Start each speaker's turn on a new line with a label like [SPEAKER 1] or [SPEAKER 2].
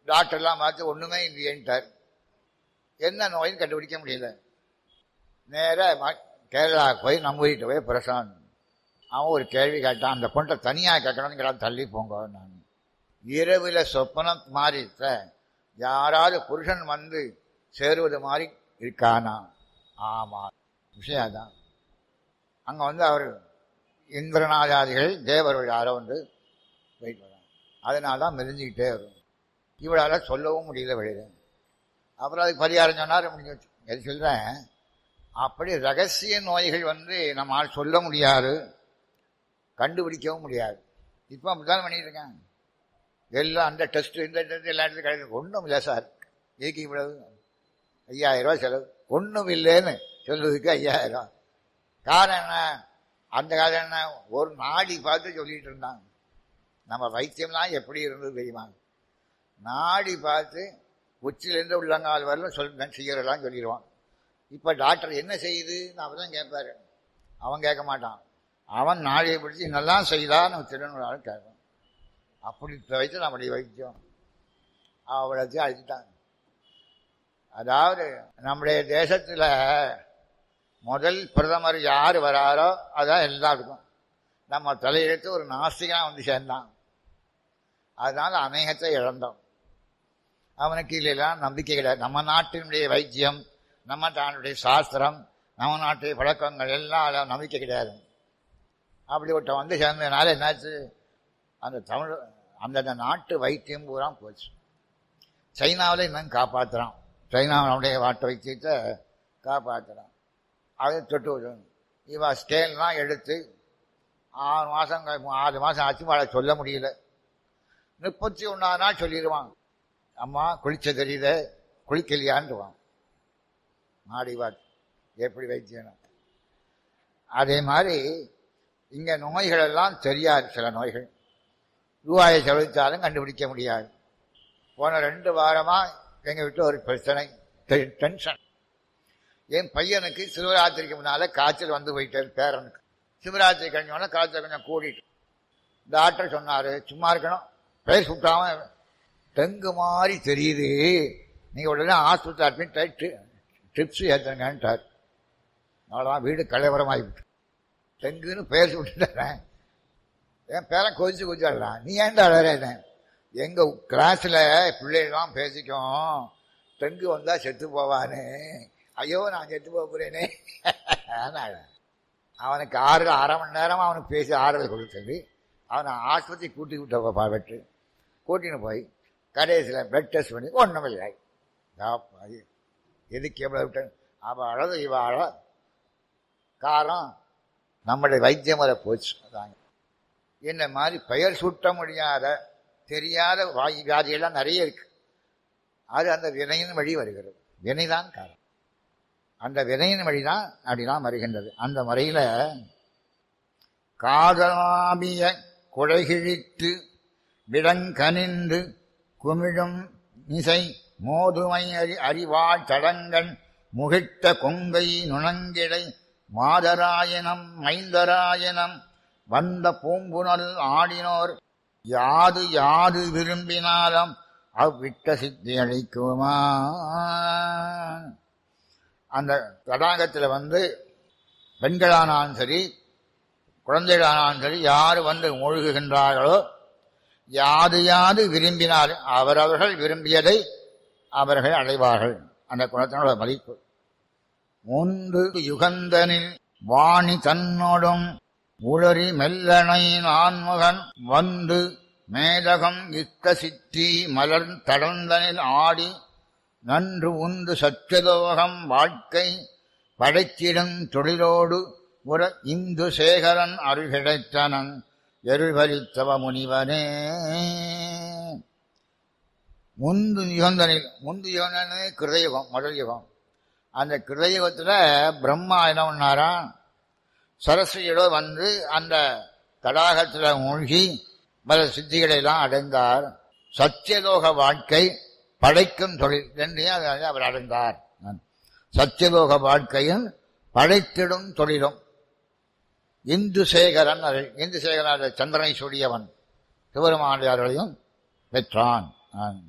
[SPEAKER 1] டாக்டர்லாம் பார்த்து ஒண்ணுமே இல்லையேன்ட்டார் என்ன நோயின்னு கண்டுபிடிக்க முடியல நேராக கேரளா போய் நம்ம வீட்டு போய் பிரசாந்த் அவன் ஒரு கேள்வி கேட்டான் அந்த பொண்ணை தனியாக கேட்கணும்னு கேட்டா தள்ளி போங்க நான் இரவுல சொப்பனம் மாறி யாராவது புருஷன் வந்து சேருவது மாதிரி இருக்கானா ஆமா விஷயம் அதான் அங்க வந்து அவர் இந்திரநாதாதிகள் தேவர்கள் யாரோ வந்து வெயிட் பண்ணாங்க அதனால தான் மெலிஞ்சிக்கிட்டே வரும் இவளால சொல்லவும் முடியல வெளியில அப்புறம் அதுக்கு பரிகாரம் சொன்னார் முடிஞ்சு வச்சு எது சொல்றேன் அப்படி ரகசிய நோய்கள் வந்து நம்மால் சொல்ல முடியாது கண்டுபிடிக்கவும் முடியாது இப்போ அப்படிதான் பண்ணிட்டு இருக்காங்க எல்லாம் அந்த டெஸ்ட் இந்த டெஸ்ட் எல்லா இடத்துலையும் கிடையாது ஒன்றும் இல்லை சார் இதுக்கு இவ்வளவு ஐயாயிரம் ரூபாய் செலவு ஒன்றும் இல்லைன்னு சொல்றதுக்கு ஐயாயிரம் காரணம் என்ன அந்த காலம் என்ன ஒரு நாடி பார்த்து சொல்லிட்டு இருந்தாங்க நம்ம வைத்தியம்லாம் எப்படி இருந்தது தெரியுமா நாடி பார்த்து உச்சிலேருந்து உள்ளங்கால் வரல சொல் செய்யறதெல்லாம் சொல்லிடுவான் இப்போ டாக்டர் என்ன செய்யுதுன்னு அவர் தான் கேட்பாரு அவன் கேட்க மாட்டான் அவன் நாடியை பிடிச்சி நல்லா செய்தான்னு திருநூறாலும் கேட்பான் அப்படி வைத்து நம்முடைய வைத்தியம் அவ்வளோத்தையும் அழிச்சிட்டாங்க அதாவது நம்முடைய தேசத்தில் முதல் பிரதமர் யார் வராரோ அதான் எல்லாருக்கும் நம்ம தலையெழுத்து ஒரு நாஸ்திகனாக வந்து சேர்ந்தான் அதனால அநேகத்தை இழந்தோம் அவனுக்கு இல்லைலாம் நம்பிக்கை கிடையாது நம்ம நாட்டினுடைய வைத்தியம் நம்ம நாட்டுடைய சாஸ்திரம் நம்ம நாட்டுடைய பழக்கங்கள் எல்லாம் அதில் நம்பிக்கை கிடையாது அப்படி ஒருத்த வந்து சேர்ந்ததுனால என்னாச்சு அந்த தமிழ் அந்தந்த நாட்டு வைத்தியம் பூரா போச்சு சைனாவில் இன்னும் காப்பாற்றுறான் சைனாவுடைய நாட்டு வைத்தியத்தை காப்பாற்றுறான் அதை தொட்டு விடணும் இவன் ஸ்கேல்லாம் எடுத்து ஆறு மாதம் ஆறு மாதம் ஆச்சு அவளை சொல்ல முடியல முப்பத்தி ஒன்றாவது நாள் சொல்லிடுவான் அம்மா குளிச்ச தெரியல குளிக்கலையான்டுவான் மாடி பார்த்து எப்படி வைத்தியம் அதே மாதிரி இங்கே நோய்கள் எல்லாம் தெரியாது சில நோய்கள் ரூபாயை செலவித்தாலும் கண்டுபிடிக்க முடியாது போன ரெண்டு வாரமாக எங்கள் வீட்டில் ஒரு பிரச்சனை டென்ஷன் என் பையனுக்கு சிவராத்திரிக்கு முன்னால் காய்ச்சல் வந்து போயிட்டார் பேரனுக்கு சிவராத்திரி கழிஞ்சோன்னா காய்ச்சல் கொஞ்சம் கூடிட்டு டாக்டர் சொன்னார் சும்மா இருக்கணும் பெயர் சுட்டாம டெங்கு மாதிரி தெரியுது நீங்கள் உடனே ஆஸ்பத்திரி அட்மிட் ஆகிட்டு ட்ரிப்ஸ் ஏற்றுங்கன்ட்டார் அவ்வளோதான் வீடு கலைவரமாகிவிட்டு டெங்குன்னு பெயர் சுட்டுட்டேன் என் பேரன் கொதிச்சு கொதிச்சாடுறான் நீ ஏன்டா அழறேன் எங்கள் கிளாஸில் பிள்ளைகள்லாம் பேசிக்கும் டெங்கு வந்தால் செத்து போவான்னு ஐயோ நான் செத்து போக போகிறேனே அவனுக்கு ஆறு அரை மணி நேரம் அவனுக்கு பேசி ஆறுதல் கொடுத்தது அவனை ஆஸ்பத்திரி கூட்டி விட்ட பாவட்டு கூட்டின்னு போய் கடைசியில் பிளட் டெஸ்ட் பண்ணி ஒன்றும் இல்லை எதுக்கு எவ்வளோ விட்டேன் அவள் அழகு இவ அழ காரணம் நம்முடைய வைத்தியம் வர போச்சு அதாங்க இந்த மாதிரி பெயர் சுட்ட முடியாத தெரியாத வாயு வியாதியெல்லாம் நிறைய இருக்கு அது அந்த வினையின் வழி வருகிறது வினைதான் காரணம் அந்த வினையின் வழிதான் அப்படிலாம் வருகின்றது அந்த முறையில் காதலாபிய குழைகிழித்து விடங்கனிந்து குமிழும் இசை மோதுமை அறி அறிவாள் தடங்கள் முகிட்ட கொங்கை நுணங்கிடை மாதராயனம் மைந்தராயனம் வந்த பூம்புணல் ஆடினோர் யாது யாது விரும்பினாலும் அவ்விட்ட சித்தி அளிக்குமா அந்த தடாகத்தில் வந்து பெண்களானாலும் சரி குழந்தைகளானாலும் சரி யார் வந்து மூழ்குகின்றார்களோ யாது யாது விரும்பினாலும் அவரவர்கள் விரும்பியதை அவர்கள் அடைவார்கள் அந்த குணத்தினோட மதிப்பு முந்து யுகந்தனில் வாணி தன்னோடும் உளறி மெல்லனை நான்முகன் வந்து மேதகம் இத்த சித்தி மலர் தடந்தனில் ஆடி நன்று உந்து சச்சதோகம் வாழ்க்கை படைத்திடும் தொழிலோடு உற இந்து சேகரன் அருள் கிடைத்தனன் எருள்பலித்தவ முனிவனே முந்து யுகந்தனில் முந்து யுகந்தனே கிருதயுகம் முதல் யுகம் அந்த கிருதயுகத்தில் பிரம்மா என்ன பண்ணாரா சரஸ்வதியோட வந்து அந்த தடாகத்தில் மூழ்கி பல சித்திகளை எல்லாம் அடைந்தார் சத்தியலோக வாழ்க்கை படைக்கும் தொழில் ரெண்டையும் அவர் அடைந்தார் சத்தியலோக வாழ்க்கையும் படைத்திடும் தொழிலும் இந்து சேகரன் இந்து சேகரன் சந்திரனை சூடியவன் சிவருமாண்டியார்களையும் பெற்றான்